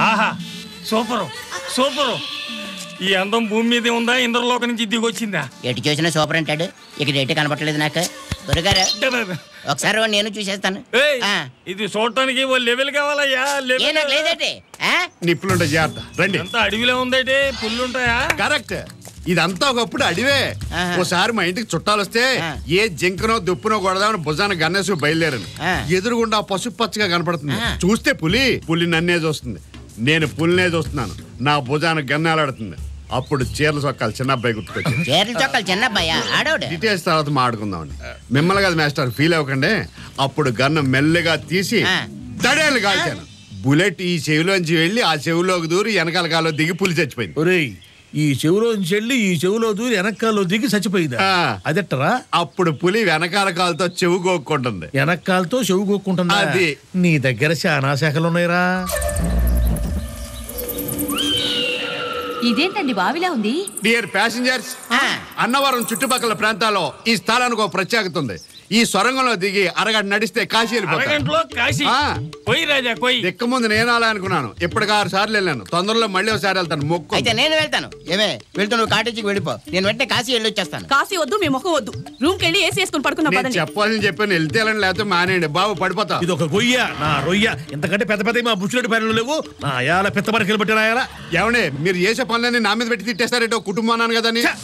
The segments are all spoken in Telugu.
ఆహా సూపరు సూపరు ఈ అందం భూమి మీదే ఉందా ఇంద్రలోక నుంచి దిగొచ్చిందా ఎటు చూసినా సూపర్ అంటాడు ఇక్కడ ఎటు కనపడలేదు నాకు దొరగారు ఒకసారి వాడిని నేను చూసేస్తాను ఏయ్, ఆ. ఇది చూడటానికి ఓ లెవెల్ కావాలయ్యా ఏ నాకు లెవెల్ లేదంటే ఆ? నిప్పులుంటే జాగ్రత్త రండి ఎంత అడవిలో ఉందేటి పుల్లుంటాయా కరెక్ట్ ఇదంతా ఒకప్పుడు అడివే ఆహా. ఓసారి మా ఇంటికి చుట్టాలు వస్తే ఆ. ఏ జింకనో దుప్పునో కొడదామని భుజాన గన్నేసి బయలుదేరాను ఆ. ఎదురుగుండా పసుపు పచ్చగా కనపడుతుంది ఆ. చూస్తే పులి పులి నన్నే చూస్తుంది నేను పులినే చూస్తున్నాను నా భుజాన గన్నేలాడుతుంది అప్పుడు చీరలు సొక్కాలి చిన్న అబ్బాయి గుర్తుకొచ్చి చీరలు చొక్కలు చిన్న అబ్బాయి ఆడవుడు డీటెయిల్స్ తర్వాత మాట్లాడుకుందామండి మిమ్మల్ని కదా మాస్టర్ ఫీల్ అవ్వకండి అప్పుడు గన్ను మెల్లగా తీసి ఆ. దడేలు కాల్చాను బుల్లెట్ ఈ చెవిలోంచి వెళ్ళి ఆ చెవిలోకి దూరి వెనకాల కాలో దిగి పులి చచ్చిపోయింది ఒరేయ్ ఈ చెవులోంచి వెళ్ళి ఈ చెవులో దూరి వెనకాల్లో దిగి చచ్చిపోయిందా ఆ. అదెట్టరా అప్పుడు పులి వెనకాల కాలుతో చెవు గోక్కుంటుంది వెనకాలతో చెవు కొక్కుంటుందా అది. నీ దగ్గర చాలా శాఖలు ఉన్నాయిరా ఇదేంటండి బావిలా ఉంది డియర్ ప్యాసింజర్స్ ఆ. అన్నవరం చుట్టుపక్కల ప్రాంతాల్లో ఈ స్థలానికి ఒక ప్రత్యేకత ఉంది ఈ సొరంగంలో దిగి అరగంట నడిస్తే కాశీ వెళ్ళిపోతాం అరగంటలో కాశీ ఆ. పోయి రాజా పోయి దిక్క ముందు నేను అలా అనుకున్నాను ఇప్పటికి ఆరు సార్లు వెళ్ళాను తొందరలో మళ్ళీ ఒకసారి వెళ్తాను మొక్కు అయితే నేను వెళ్తాను ఏమే వెళ్తూ నువ్వు కాటేజీకి వెళ్ళిపో నేను వెంటనే కాశీ వెళ్ళి వచ్చేస్తాను కాశీ వద్దు మీ ముఖం వద్దు రూమ్ కెళ్ళి ఏసీ వేసుకుని పడుకున్నా నేను పదండి చెప్పాలని చెప్పాను వెళ్తే వెళ్ళండి లేకపోతే మానేయండి బాబు పడిపోతా ఇది ఒక గొయ్య నా రొయ్య ఇంతకంటే పెద్ద పెద్ద మా బుచ్చిరెడ్డి పనులు లేవు నా అయాల పెద్ద పరికి పట్టిన అయాల ఏమండి మీరు చేసే పనులన్నీ నా మీద పెట్టి తిట్టేస్తారేటో కుటుంబం అన్నాను కదని ఛ!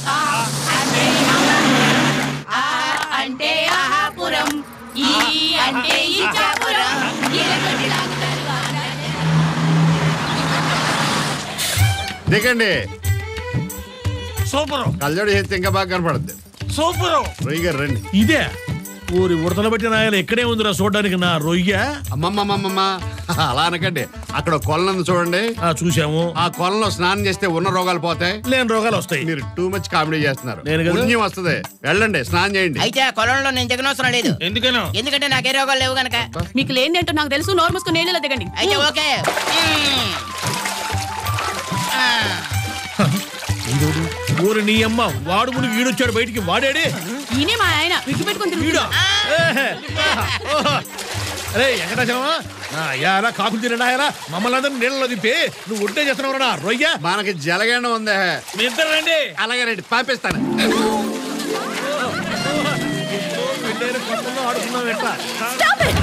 అంటే ఆహాపురం ఈ అంటే ఇచ్చాపురం దిగండి సూపరు కళ్ళజోడు చేస్తే ఇంకా బాగా కనపడుద్ది సూపరు రొయ్య గారు రండి ఇదే ఊరి ఉడతల పట్టిన అయాల ఎక్కడే ఉందిరా చూడడానికి నా రొయ్య అమ్మమ్మమ్మమ్మ అలా అనకండి అక్కడ కొలను చూడండి ఆ చూసాము ఆ కొలంలో స్నానం చేస్తే ఉన్న రోగాలు పోతాయి లేని రోగాలు వస్తాయి మీరు టూ మచ్ కామెడీ చేస్తున్నారు నేను కదా? పుణ్యం వస్తుంది వెళ్ళండి స్నానం చేయండి అయితే ఆ కొలంలో నేను దిగనవసరం లేదు ఎందుకనో ఎందుకంటే నాకే రోగాలు లేవు గనక మీకు లేనిదేంటో నాకు తెలుసు నోరు మూసుకుని నీళ్ళలో దిగండి అయితే ఓకే మ్మ్. ఆ. ఈరోడు ఊరి నీ అమ్మ వాడు మునిగి ఈడొచ్చాడు బయటికి వాడేడే ఈయనే మా ఆయన విగ్గు పెట్టుకుని ఈడ తిరుగుతున్నా. అరే వెంకటాచలమా నా అయ్యారా కాకులు తినడాయరా మమ్మల్ని అందరినీ నీళ్ళలో దింపి నువ్వు ఉంటే చేస్తున్నావు నా రొయ్య మనకి జలగండం ఉంది మీ ఇద్దరు రండి అలాగే రండి పంపిస్తాను వెళ్ళేరు కొత్తలో ఆడుకున్నాం ఎట్లా Stop it!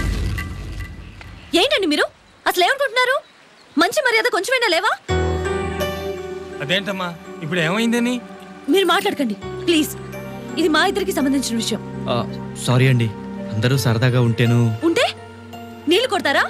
ఏంటండి మీరు అసలు ఏమనుకుంటున్నారు మంచి మర్యాద కొంచెమైనా లేవా అదేంటమ్మా ఇప్పుడు ఏమైందని మీరు మాట్లాడకండి ప్లీజ్ ఇది మా ఇద్దరికి సంబంధించిన విషయం ఆ, సారీ అండి అందరూ సరదాగా ఉంటేను ఉంటే నీళ్లు కొడతారా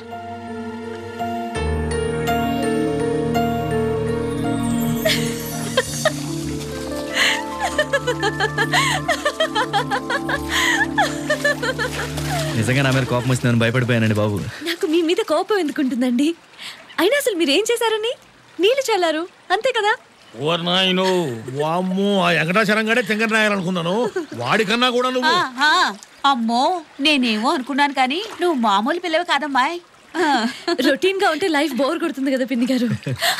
నిజంగా నా మీద కోపం వచ్చిందని భయపడిపోయానండి బాబు నాకు మీ మీద కోపం ఎందుకుంటుందండి అయినా అసలు మీరు ఏం చేశారని నీళ్లు చల్లారు అంతే కదా ఓర్ నాయను వామ్మో ఆ వెంకటాచలం గడే తింగర నాయాలనుకున్నాను వాడికన్నా కూడా నువ్వు ఆహా, అమ్మో నేనేమో అనుకున్నాను కానీ నువ్వు మామూలు పిల్లవి కాదమ్మాయ్ ఆ, రొటీన్ గా ఉంటే లైఫ్ బోర్ కొడుతుంది కదా పిన్ని గారు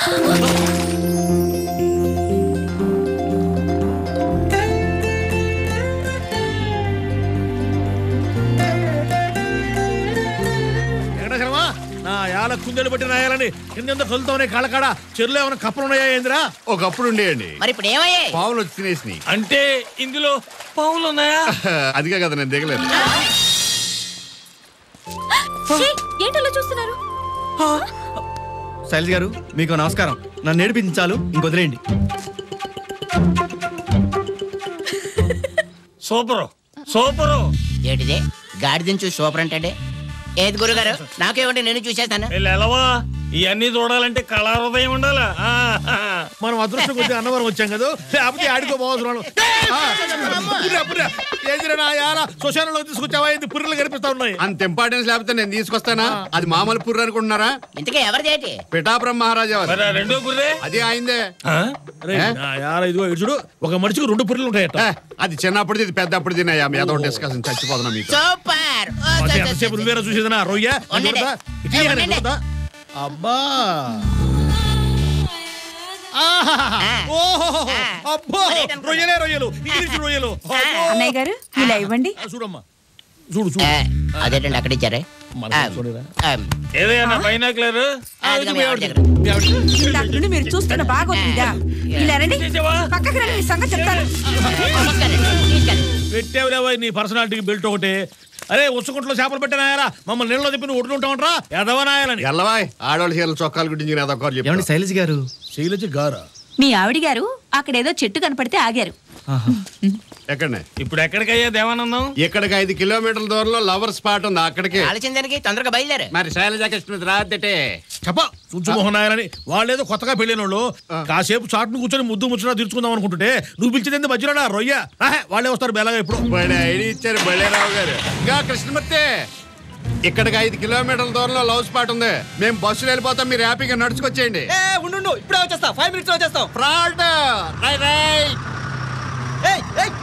వెంకటాచలమా నా యాల కుందేలు పట్టి నాయాలని కింద తొలుతామనే కాళ్ళకాడ చెరులో ఏమైనా కప్పలు ఉన్నాయా ఏందిరా ఒకప్పుడు ఉండేయండి మరి ఇప్పుడు ఏమయ్యాయి పావులు వచ్చి తినేసినాయి అంటే ఇందులో పావులు ఉన్నాయా అదిగా కదా నేను దిగలేదు ఛీ, ఏంటలా చూస్తున్నారు శైలజ్ గారు మీకు నమస్కారం నన్ను నేర్పించాలు ఇంకొదిలేయండి సూపరు సూపరు ఏంటిది గాడిదని చూసి సూపర్ అంటే ఏది గురుగారు నాకేమంటే నేను చూసేస్తాను వీళ్ళు ఎలవా ఇవన్నీ చూడాలంటే కళాహృదయం ఉండాలా ఆ, ఆ. మనం అదృష్టం కొద్ది అన్నవరం వచ్చాం కదా లేకపోతే ఆడికో పోవసరం నా యాల శ్మశానంలో తీసుకొచ్చావా ఇది పుర్రెలు కనిపిస్తా ఉన్నాయి అంత ఇంపార్టెన్స్ లేకపోతే నేను తీసుకొస్తానా అది మామూలు పుర్రు అనుకుంటున్నారా ఇంతకీ ఎవరిది ఏంటి పిఠాపురం మహారాజా వారు. మరి ఆ రెండో గుర్రే అది ఆయిందే ఆ? అరే, నా యాల ఇదిగో ఇటు చూడు ఒక మనిషికి రెండు పుర్రెలు ఉంటాయట ఏ, అది చిన్నప్పుడు ఇది పెద్దప్పుడు తిన్నాయా మీ ఏదో డిస్కషన్ చచ్చిపోతున్నా మీకు సూపర్ ఓ, అది స- స- ఎంతసేపు స- నువ్వేరా చూసేది నా రొయ్య ఉండండి. చూడదా? ఇటు ఏ, ఇయ్యరా, ఉండండి. చూడదా? అబ్బా ఆహాహాహా. ఆ. ఓహో ఆ. అబ్బో మరేంటి అనుకున్నా? రొయ్యలే రొయ్యలు ఇంగ్లీష్ రొయ్యలు అబ్బో. అన్నయ్య గారు ఇలా ఇవ్వండి ఆ, చూడమ్మా చూడు చూడు ఏ, అదేంటండి అక్కడ ఇచ్చారే మన ఆ, చూడరా. ఆ, ఏదైనా నా బైనాక్లర్ అదిగో మీ ఆవిడ దగ్గర. మీ ఆవిడ. ఇందాక నుండి మీరు చూస్తున్న బాగోతుందా ఇలా రండి పక్కకి రండి మీ సంగతి చెప్తాను తీసుకెళ్ళండి, తీసుకెళ్ళండి. పెట్టావులేవా నీ పర్సనాలిటీకి బెల్ట్ ఒకటి అరే ఉచ్చుకుంట్లో చేపలు పెట్టినాయరా మమ్మల్ని నీళ్ళలో చెప్పి నువ్వు ఒడ్డుంటావంటరా ఎదవనాయాలని ఎల్లవాయ్ ఆడవాళ్ళ చీరల చొక్కాల గురించి నేను అదొకరు ఏమండి చెప్పాను శైలజ్ గారు శైలజ గారా మీ ఆవిడ గారు అక్కడేదో చెట్టు కనపడితే ఆగారు ఆహా. ఎక్కడనే ఇప్పుడు ఎక్కడికయ్యా దేవానందం ఇక్కడికి ఐదు కిలోమీటర్ల దూరంలో లవర్ స్పాట్ ఉంది అక్కడికి ఆలోచన దానికి తొందరగా బయలుదేరు మరి శైలజ కృష్ణ రాద్దటే చెప్ప చుంచుమోహన్ నాయనని వాళ్ళేదో కొత్తగా పెళ్ళైన వాళ్ళు కాసేపు చాటును కూర్చొని ముద్దు ముచ్చట తీర్చుకుందాం అనుకుంటుంటే నువ్వు పిలిచింది మధ్యలో నా రొయ్య ఆహే, వాళ్ళే వస్తారు బెల్లగా ఇప్పుడు బడే ఐడి ఇచ్చారు బళ్ళేరావు గారు ఇంకా కృష్ణమూర్తి ఇక్కడికి ఐదు కిలోమీటర్ల దూరంలో లవ్ స్పాట్ ఉంది మేము బస్సులో వెళ్ళిపోతాం మీరు హ్యాపీగా నడుచుకొచ్చేయండి ఉండు ఇప్పుడే వచ్చేస్తా ఫైవ్ మినిట్స్ వచ్చేస్తాం ఫ్రాడ్ రై రై ఏయ్ ఏయ్